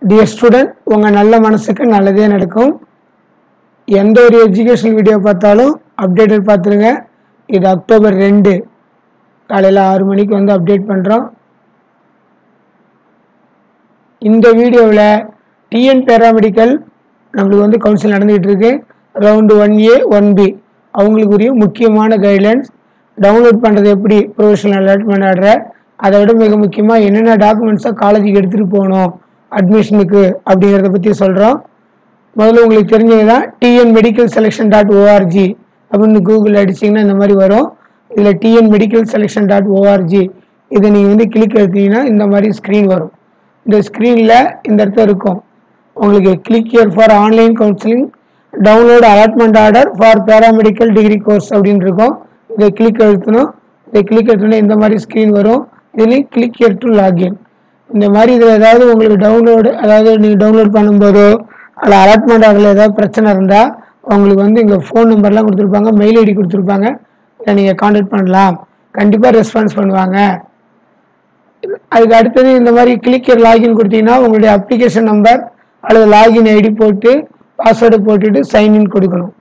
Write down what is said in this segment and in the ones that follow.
dear student உங்கள் நல்ல மனசுக்கு நல்லதே நடக்கும் எந்த ஒரு எஜுகேஷனல் வீடியோ பார்த்தாலும் அப்டேட்டட் பார்த்துருங்க இது அக்டோபர் ரெண்டு காலையில் ஆறு மணிக்கு வந்து அப்டேட் பண்ணுறோம் இந்த வீடியோவில் டிஎன் பேராமெடிக்கல் நம்மளுக்கு வந்து கவுன்சில் நடந்துகிட்டு இருக்கு round one A one B அவங்களுக்குரிய முக்கியமான கைட்லைன்ஸ் டவுன்லோட் பண்ணுறது எப்படி ப்ரொஃபஷனல் அலாட்மெண்ட் ஆர்டரை அதை விட மிக முக்கியமாக என்னென்ன டாக்குமெண்ட்ஸை காலேஜுக்கு எடுத்துகிட்டு போகணும் அட்மிஷனுக்கு அப்படிங்கிறத பற்றி சொல்கிறோம் முதல்ல உங்களுக்கு தெரிஞ்சது தான் TN medical selection dot ORG அப்படின்னு கூகுள் அடிச்சிங்கன்னா இந்த மாதிரி வரும் இதில் TN medical selection dot ORG இதை நீங்கள் வந்து கிளிக் எடுத்தீங்கன்னா இந்த மாதிரி ஸ்க்ரீன் வரும் இந்த ஸ்க்ரீனில் இந்த இடத்துல இருக்கும் உங்களுக்கு click year for online counselling download allotment order for paramedical degree course அப்படின்னு இருக்கும் இதை கிளிக் அழுத்தணும் இதை கிளிக் எடுத்தோன்னே இந்த மாதிரி ஸ்க்ரீன் வரும் இதுலேயும் கிளிக் இயர் டு லாகின் இந்த மாதிரி இதில் ஏதாவது உங்களுக்கு டவுன்லோடு அதாவது நீங்கள் டவுன்லோட் பண்ணும்போதோ அதில் அலாட்மெண்ட் ஆர்டரில் ஏதாவது பிரச்சனை இருந்தால் உங்களுக்கு வந்து இங்கே ஃபோன் நம்பர்லாம் கொடுத்துருப்பாங்க மெயில் ஐடி கொடுத்துருப்பாங்க இதை நீங்கள் காண்டாக்ட் பண்ணலாம் கண்டிப்பாக ரெஸ்பான்ஸ் பண்ணுவாங்க அதுக்கு அடுத்தது இந்த மாதிரி கிளிக் லாகின் கொடுத்தீங்கன்னா உங்களுடைய அப்ளிகேஷன் நம்பர் அல்லது லாகின் ஐடி போட்டு பாஸ்வேர்டு போட்டுட்டு சைன்இன் கொடுக்கணும்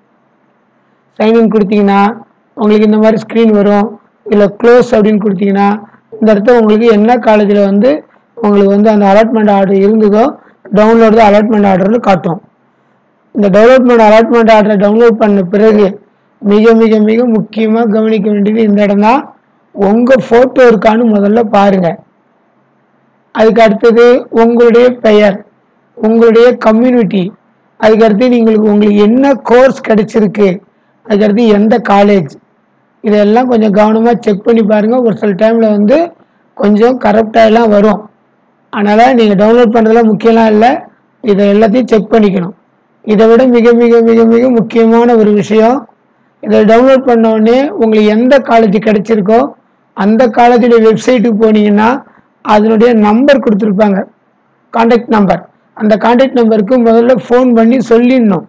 சைன்இன் கொடுத்தீங்கன்னா உங்களுக்கு இந்த மாதிரி ஸ்க்ரீன் வரும் இதில் க்ளோஸ் அப்படின்னு கொடுத்தீங்கன்னா இந்த இடத்துல உங்களுக்கு என்ன காலேஜில் வந்து உங்களுக்கு வந்து அந்த அலாட்மெண்ட் ஆர்டர் இருந்ததோ டவுன்லோடு தான் அலாட்மெண்ட் ஆர்டர்னு காட்டும் இந்த டெவலப்மெண்ட் அலாட்மெண்ட் ஆர்டரை டவுன்லோட் பண்ண பிறகு மிக மிக மிக முக்கியமாக கவனிக்க வேண்டியது இந்த இடம் தான் உங்கள் ஃபோட்டோ இருக்கான்னு முதல்ல பாருங்கள் அதுக்கு அடுத்தது உங்களுடைய பெயர் உங்களுடைய கம்யூனிட்டி அதுக்கடுத்து நீங்களுக்கு உங்களுக்கு என்ன கோர்ஸ் கிடைச்சிருக்கு அதுக்கடுத்து எந்த காலேஜ் இதெல்லாம் கொஞ்சம் கவனமாக செக் பண்ணி பாருங்கள் ஒரு சில டைமில் வந்து கொஞ்சம் கரெக்டாகலாம் வரும் அதனால் நீங்கள் டவுன்லோட் பண்ணுறதுலாம் முக்கியம்லாம் இல்லை இதை எல்லாத்தையும் செக் பண்ணிக்கணும் இதை விட மிக மிக மிக மிக முக்கியமான ஒரு விஷயம் இதை டவுன்லோட் பண்ண உடனே உங்களுக்கு எந்த காலேஜ் கிடைச்சிருக்கோ அந்த காலேஜுடைய வெப்சைட்டுக்கு போனீங்கன்னா அதனுடைய நம்பர் கொடுத்துருப்பாங்க காண்டாக்ட் நம்பர் அந்த காண்டாக்ட் நம்பருக்கு முதல்ல ஃபோன் பண்ணி சொல்லிடணும்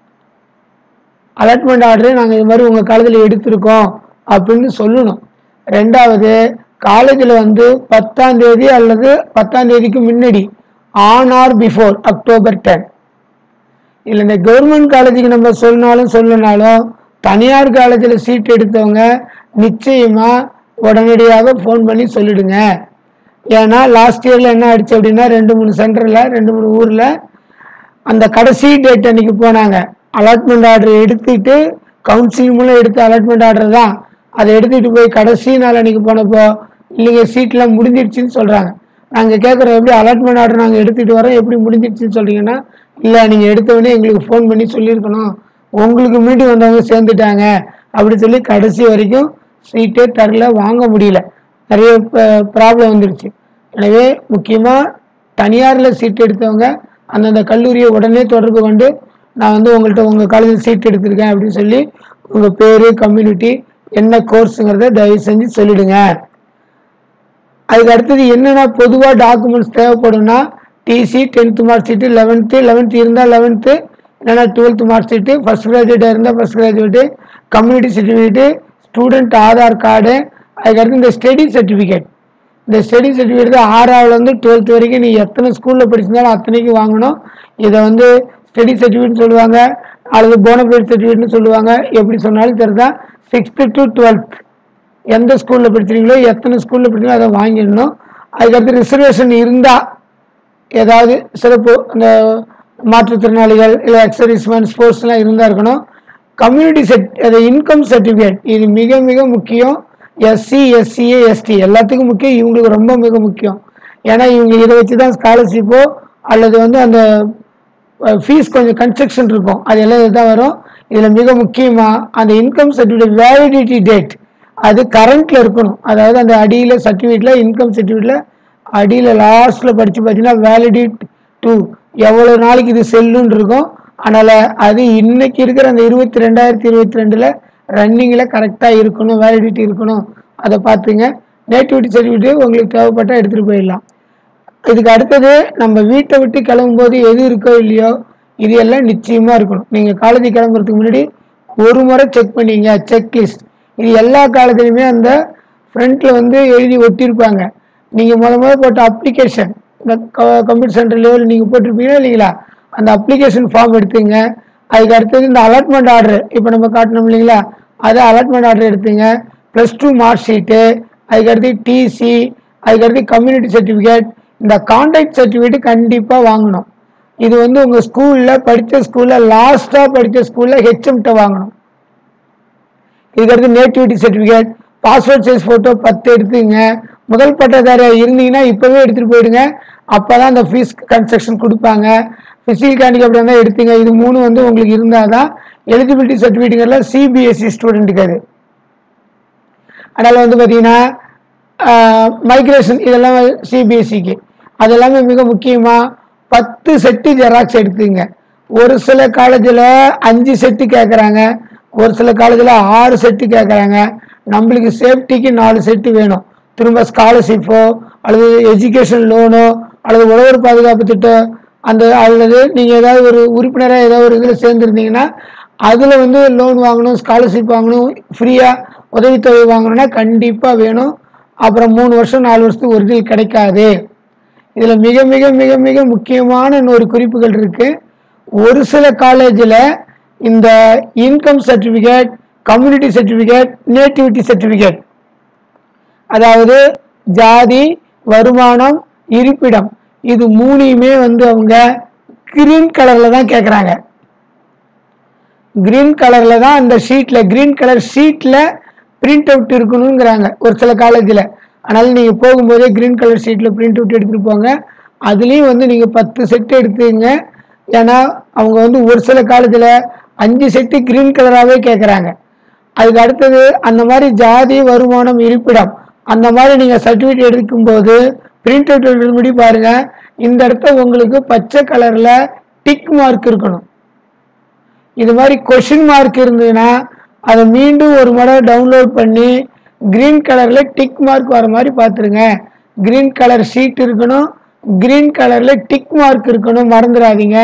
அலாட்மெண்ட் ஆர்டர் நாங்கள் இது மாதிரி உங்கள் காலேஜில் எடுத்திருக்கோம் அப்படின்னு சொல்லணும் ரெண்டாவது காலேஜில் வந்து பத்தாம் தேதி அல்லது பத்தாம் தேதிக்கு முன்னாடி on or before October ten இல்லை இந்த கவர்மெண்ட் காலேஜுக்கு நம்ம சொன்னாலும் சொல்லனாலும் தனியார் காலேஜில் சீட் எடுத்தவங்க நிச்சயமாக உடனடியாக ஃபோன் பண்ணி சொல்லிடுங்க ஏன்னா லாஸ்ட் இயரில் என்ன ஆயிடுச்சு அப்படின்னா ரெண்டு மூணு சென்டரில் ரெண்டு மூணு ஊரில் அந்த கடைசி டேட் அன்னைக்கு போனாங்க அலாட்மெண்ட் ஆர்டர் எடுத்துட்டு கவுன்சிலிங் மூலம் எடுத்த அலாட்மெண்ட் ஆர்டர் தான் அதை எடுத்துகிட்டு போய் கடைசி நாள் அன்னைக்கு போனப்போ இல்லைங்க சீட்லாம் முடிஞ்சிடுச்சுன்னு சொல்கிறாங்க நாங்கள் கேட்குறோம் எப்படி அலாட்மெண்ட் ஆர்டர் நாங்கள் எடுத்துகிட்டு வரோம் எப்படி முடிஞ்சிடுச்சுன்னு சொல்கிறீங்கன்னா இல்லை நீங்கள் எடுத்தவொடனே எங்களுக்கு ஃபோன் பண்ணி சொல்லியிருக்கணும் உங்களுக்கு முன்னாடி வந்தவங்க சேர்ந்துட்டாங்க அப்படி சொல்லி கடைசி வரைக்கும் சீட்டே தரல வாங்க முடியல நிறைய ப்ராப்ளம் வந்துருச்சு எனவே முக்கியமாக தனியாரில் சீட் எடுத்தவங்க அந்தந்த கல்லூரியை உடனே தொடர்பு கொண்டு நான் வந்து உங்கள்கிட்ட உங்கள் காலேஜில் சீட் எடுத்திருக்கேன் அப்படின்னு சொல்லி உங்கள் பேர் கம்யூனிட்டி என்ன கோர்ஸுங்கிறத தயவு செஞ்சு சொல்லிடுங்க அதுக்கு அடுத்தது என்னென்ன பொதுவாக டாக்குமெண்ட்ஸ் தேவைப்படும்னா TC tenth mark sheet eleventh eleventh இருந்தால் லெவன்த்து இல்லைனா டுவெல்த்து மார்க் ஷீட்டு ஃபஸ்ட் கிராஜுவேட்டாக இருந்தால் first graduate community certificate student Aadhaar card அதுக்கடுத்து இந்த ஸ்டடி சர்டிஃபிகேட் இந்த ஸ்டடி சர்டிஃபிகேட் ஆறாவதுலேருந்து டுவெல்த் வரைக்கும் நீ எத்தனை ஸ்கூலில் படிச்சிருந்தாலும் அத்தனைக்கும் வாங்கணும் இதை வந்து ஸ்டடி சர்டிஃபிகேட்னு சொல்லுவாங்க அல்லது போனஃபைட் சர்டிஃபிகேட்னு சொல்லுவாங்க எப்படி சொன்னாலும் தெரியுதா சிக்ஸ்த்து டு டுவெல்த் எந்த ஸ்கூலில் படிச்சிருக்கீங்களோ எத்தனை ஸ்கூலில் படிச்சீங்களோ அதை வாங்கிடணும் அதுக்கடுத்து ரிசர்வேஷன் இருந்தால் ஏதாவது சிறப்பு இந்த மாற்றுத்திறனாளிகள் இல்லை எக்ஸர்வீஸ்மேன் ஸ்போர்ட்ஸ்லாம் இருந்தால் இருக்கணும் கம்யூனிட்டி செட் அது இன்கம் சர்டிஃபிகேட் இது மிக மிக முக்கியம் எஸ்சி எஸ்சிஏ எஸ்டி எல்லாத்துக்கும் முக்கியம் இவங்களுக்கு ரொம்ப மிக முக்கியம் ஏன்னா இவங்க இதை வச்சு தான் ஸ்காலர்ஷிப்போ அல்லது வந்து அந்த ஃபீஸ் கொஞ்சம் கன்ஸ்ட்ரக்ஷன் இருக்கும் அது எல்லாம் இதுதான் வரும் இதில் மிக முக்கியமாக அந்த இன்கம் சர்டிஃபிகேட் வேலிடிட்டி டேட் அது கரண்ட்டில் இருக்கணும் அதாவது அந்த அடியில் சர்டிஃபிகேட்டில் இன்கம் சர்டிஃபிகேட்டில் அடியில் லாஸ்ட்டில் படித்து பார்த்தீங்கன்னா வேலிடிட் டூ எவ்வளோ நாளைக்கு இது செல்லுன்னு இருக்கும் அதனால் அது இன்னைக்கு இருக்கிற அந்த இருபத்தி ரெண்டாயிரத்தி இருபத்தி ரெண்டில் ரன்னிங்கில் கரெக்டாக இருக்கணும் வேலிடிட்டி இருக்கணும் அதை பார்த்துங்க நேட்டிவிட்டி சர்டிஃபிகேட் உங்களுக்கு தேவைப்பட்டால் எடுத்துகிட்டு போயிடலாம் இதுக்கு அடுத்தது நம்ம வீட்டை விட்டு கிளம்பும்போது எது இருக்கோ இல்லையோ இது எல்லாம் நிச்சயமாக இருக்கணும் நீங்கள் காலேஜ் கிளம்புறதுக்கு முன்னாடி ஒரு முறை செக் பண்ணீங்க செக் லிஸ்ட் இது எல்லா காலேஜ்லையுமே அந்த ஃப்ரண்ட்டில் வந்து எழுதி ஒட்டியிருப்பாங்க நீங்கள் முத முத போட்ட அப்ளிகேஷன் இந்த கம்ப்யூட்டர் சென்டர் லெவலில் நீங்கள் போட்டிருப்பீங்களா இல்லைங்களா அந்த அப்ளிகேஷன் ஃபார்ம் எடுத்துங்க அதுக்கு அடுத்தது இந்த அலாட்மெண்ட் ஆர்டர் இப்போ நம்ம காட்டணும் இல்லைங்களா அது அலாட்மெண்ட் ஆர்டர் எடுத்துங்க ப்ளஸ் டூ மார்க் ஷீட்டு அதுக்கடுத்து டிசி அதுக்கடுத்து கம்யூனிட்டி சர்டிஃபிகேட் இந்த கான்டாக்ட் சர்டிஃபிகேட் கண்டிப்பாக வாங்கணும் இது வந்து உங்கள் ஸ்கூலில் படித்த ஸ்கூலில் லாஸ்ட்டாக படித்த ஸ்கூலில் ஹெச்எம்கிட்ட வாங்கணும் இதுக்கடுத்து nativity certificate passport size photo பத்து எடுத்துங்க முதல் பட்டதாரியாக இருந்தீங்கன்னா இப்போவே எடுத்துகிட்டு போயிடுங்க அப்போ தான் அந்த ஃபீஸ் கன்ஸ்ட்ரக்ஷன் கொடுப்பாங்க ஃபிசிக்கல் ஹேண்டிகேப்டாக இருந்தால் எடுத்துங்க இது மூணு வந்து உங்களுக்கு இருந்தால் தான் எலிஜிபிலிட்டி சர்டிஃபிகேட்ல சிபிஎஸ்சி ஸ்டூடெண்ட்டுக்கு அது அதனால் வந்து பார்த்தீங்கன்னா மைக்ரேஷன் இதெல்லாம் சிபிஎஸ்சிக்கு அது எல்லாமே மிக முக்கியமாக பத்து செட்டு ஜெராக்ஸ் எடுத்துங்க ஒரு சில காலேஜில் அஞ்சு செட்டு கேட்குறாங்க ஒரு சில காலேஜில் ஆறு செட்டு கேட்குறாங்க நம்மளுக்கு சேஃப்டிக்கு நாலு செட்டு வேணும் திரும்ப ஸ்காலர்ஷிப்போ அல்லது எஜுகேஷன் லோனோ அல்லது உழவர் பாதுகாப்பு திட்டம் அந்த அல்லது நீங்கள் ஏதாவது ஒரு உறுப்பினராக ஏதாவது ஒரு இதில் சேர்ந்துருந்தீங்கன்னா அதில் வந்து லோன் வாங்கணும் ஸ்காலர்ஷிப் வாங்கணும் ஃப்ரீயாக உதவித்தொகை வாங்கணும்னா கண்டிப்பாக வேணும் அப்புறம் மூணு வருஷம் நாலு வருஷத்துக்கு ஒரிஜினல் கிடைக்காது இதில் மிக மிக மிக மிக முக்கியமான இன்னொரு குறிப்புகள் இருக்கு ஒரு சில காலேஜில் இந்த income certificate community certificate nativity certificate அதாவது ஜாதி வருமானம் இருப்பிடம் இது மூணையுமே வந்து அவங்க கிரீன் கலர்ல தான் கேட்குறாங்க கிரீன் கலர்ல தான் அந்த ஷீட்ல கிரீன் கலர் ஷீட்ல பிரிண்ட் அவுட் இருக்கணுங்கிறாங்க ஒரு சில காலேஜில் அதனால நீங்க போகும்போதே கிரீன் கலர் ஷீட்ல பிரிண்ட் அவுட் எடுத்துட்டு போங்க அதுலேயும் வந்து நீங்க பத்து செட் எடுத்துங்க ஏன்னா அவங்க வந்து ஒரு சில காலேஜில் அஞ்சு செட்டு கிரீன் கலராகவே கேட்குறாங்க அதுக்கு அடுத்தது அந்த மாதிரி ஜாதி வருமானம் இருப்பிடம் அந்த மாதிரி நீங்கள் சர்டிஃபிகேட் எடுக்கும்போது பிரிண்ட் அவுட் எடுக்கும்படி பாருங்க இந்த இடத்த உங்களுக்கு பச்சை கலரில் டிக் மார்க் இருக்கணும் இது மாதிரி கொஷின் மார்க் இருந்ததுன்னா அதை மீண்டும் ஒரு முறை டவுன்லோட் பண்ணி கிரீன் கலரில் டிக் மார்க் வர மாதிரி பார்த்துருங்க கிரீன் கலர் ஷீட் இருக்கணும் கிரீன் கலரில் டிக் மார்க் இருக்கணும் மறந்துடாதீங்க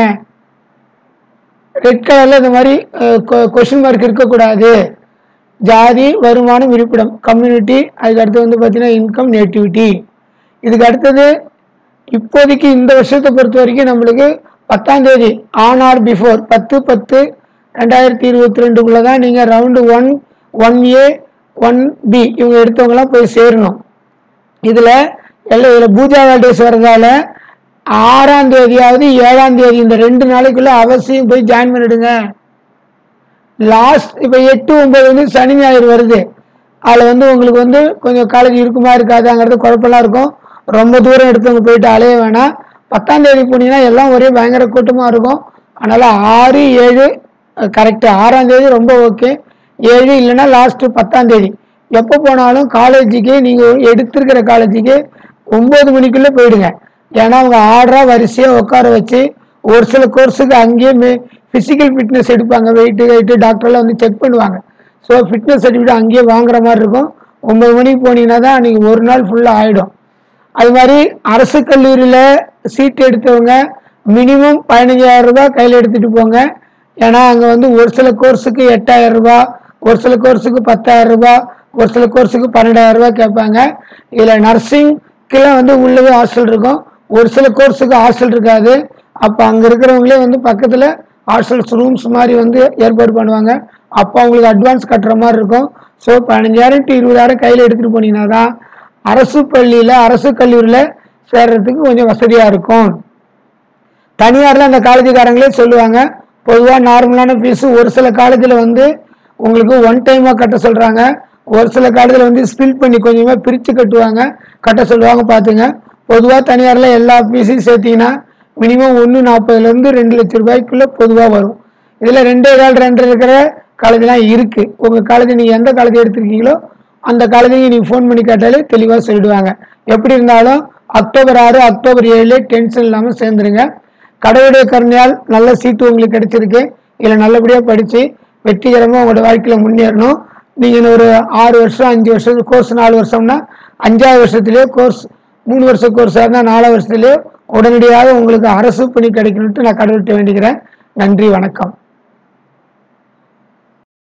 ரெட் கலரில் இந்த மாதிரி கொஷின் மார்க் இருக்கக்கூடாது ஜாதி வருமானம் இருப்பிடம் கம்யூனிட்டி அதுக்கு அடுத்து வந்து பார்த்தீங்கன்னா இன்கம் நேட்டிவிட்டி இதுக்கு அடுத்தது இப்போதைக்கு இந்த வருஷத்தை பொறுத்த வரைக்கும் நம்மளுக்கு பத்தாம் தேதி ஆன் ஆர் பிஃபோர் பத்து பத்து ரெண்டாயிரத்தி இருபத்தி ரெண்டுக்குள்ள தான் நீங்கள் round one one A one B இவங்க எடுத்தவங்களாம் போய் சேரணும் இதில் எல்லாம் இதில் பூஜா ஹாலிடேஸ் வரதால ஆறாம் தேதியாவது ஏழாம் தேதி இந்த ரெண்டு நாளைக்குள்ள அவசியம் போய் ஜாயின் பண்ணிடுங்க லாஸ்ட் இப்போ எட்டு ஒன்பது வந்து சனி ஞாயிறு வருது அதில் வந்து உங்களுக்கு வந்து கொஞ்சம் காலேஜ் இருக்குமா இருக்காதாங்கிறது குழப்பம்லாம் இருக்கும் ரொம்ப தூரம் எடுத்தவங்க போயிட்டு அலைய வேணாம் பத்தாம் தேதி போனீங்கன்னா எல்லாம் ஒரே பயங்கர கூட்டமாக இருக்கும் அதனால் ஆறு ஏழு கரெக்டு ஆறாம் தேதி ரொம்ப ஓகே ஏழு இல்லைன்னா லாஸ்ட்டு பத்தாம் தேதி எப்போ போனாலும் காலேஜுக்கு நீங்கள் எடுத்திருக்கிற காலேஜுக்கு ஒம்பது மணிக்குள்ளே போயிடுங்க ஏன்னா அவங்க ஆர்டராக வரிசையாக உட்கார வச்சு ஒரு சில கோர்ஸுக்கு அங்கேயே ஃபிசிக்கல் ஃபிட்னஸ் எடுப்பாங்க வெயிட்டு வெயிட்டு டாக்டர்லாம் வந்து செக் பண்ணுவாங்க ஸோ ஃபிட்னஸ் சர்டிஃபிகேட் அங்கேயே வாங்குற மாதிரி இருக்கும் ஒம்பது மணிக்கு போனீங்கன்னா தான் நீங்கள் ஒரு நாள் ஃபுல்லாக ஆகிடும் அது மாதிரி அரசு கல்லூரியில் சீட் எடுத்தவங்க மினிமம் பதினஞ்சாயிரம் ரூபாய் கையில் எடுத்துகிட்டு போங்க ஏன்னா அங்கே வந்து ஒரு சில கோர்ஸுக்கு எட்டாயிரம் ரூபாய் ஒரு சில கோர்ஸுக்கு பத்தாயிரம் ரூபாய் ஒரு சில கோர்ஸுக்கு பன்னெண்டாயிரம் ரூபாய் கேட்பாங்க இதில் நர்சிங்க்கெல்லாம் வந்து உள்ளவே ஹாஸ்டல் இருக்கும் ஒரு சில கோர்ஸுக்கு ஹாஸ்டல் இருக்காது அப்போ அங்கே இருக்கிறவங்களே வந்து பக்கத்தில் ஹாஸ்டல்ஸ் ரூம்ஸ் மாதிரி வந்து ஏற்பாடு பண்ணுவாங்க அப்போ அவங்களுக்கு அட்வான்ஸ் கட்டுற மாதிரி இருக்கும் ஸோ பதினஞ்சாயிரம் டு இருபதாயிரம் கையில் எடுத்துகிட்டு போனீங்கன்னா தான் அரசு பள்ளியில் அரசு கல்லூரியில் சேர்றதுக்கு கொஞ்சம் வசதியாக இருக்கும் தனியாரில் அந்த காலேஜுக்காரங்களே சொல்லுவாங்க பொதுவாக நார்மலான ஃபீஸு ஒரு சில காலேஜில் வந்து உங்களுக்கு ஒன் டைமாக கட்ட சொல்கிறாங்க ஒரு சில காலேஜில் வந்து ஸ்பில் பண்ணி கொஞ்சமாக பிரித்து கட்டுவாங்க கட்ட சொல்லுவாங்க பார்த்துங்க பொதுவாக தனியாரில் எல்லா ஃபீஸையும் சேர்த்தீங்கன்னா மினிமம் ஒன்று நாற்பதுலேருந்து ரெண்டு லட்ச ரூபாய்க்குள்ளே பொதுவாக வரும் இதில் ரெண்டே கால் ரெண்டு இருக்கிற காலேஜ்லாம் இருக்குது உங்கள் காலேஜ் நீங்கள் எந்த காலேஜ் எடுத்திருக்கீங்களோ அந்த காலேஜுக்கு நீங்கள் ஃபோன் பண்ணி கேட்டாலே தெளிவாக சொல்லிடுவாங்க எப்படி இருந்தாலும் அக்டோபர் ஆறு அக்டோபர் ஏழு டென்ஷன் இல்லாமல் சேர்ந்துருங்க கடவுளுடைய கருணையால் நல்ல சீட்டு உங்களுக்கு கிடைச்சிருக்கு இதில் நல்லபடியாக படித்து வெற்றிகரமாக உங்களோட வாழ்க்கையில் முன்னேறணும் நீங்கள் ஒரு ஆறு வருஷம் அஞ்சு வருஷம் கோர்ஸ் நாலு வருஷம்னா அஞ்சாவது வருஷத்துலேயே கோர்ஸ் மூணு வருஷம் கோர்ஸாக இருந்தால் நாலாவது வருஷத்துலேயே உடனடியாக உங்களுக்கு அரசு பணி கிடைக்கணுன்ட்டு நான் கடவுள்கிட்ட வேண்டிக்கிறேன் நன்றி வணக்கம்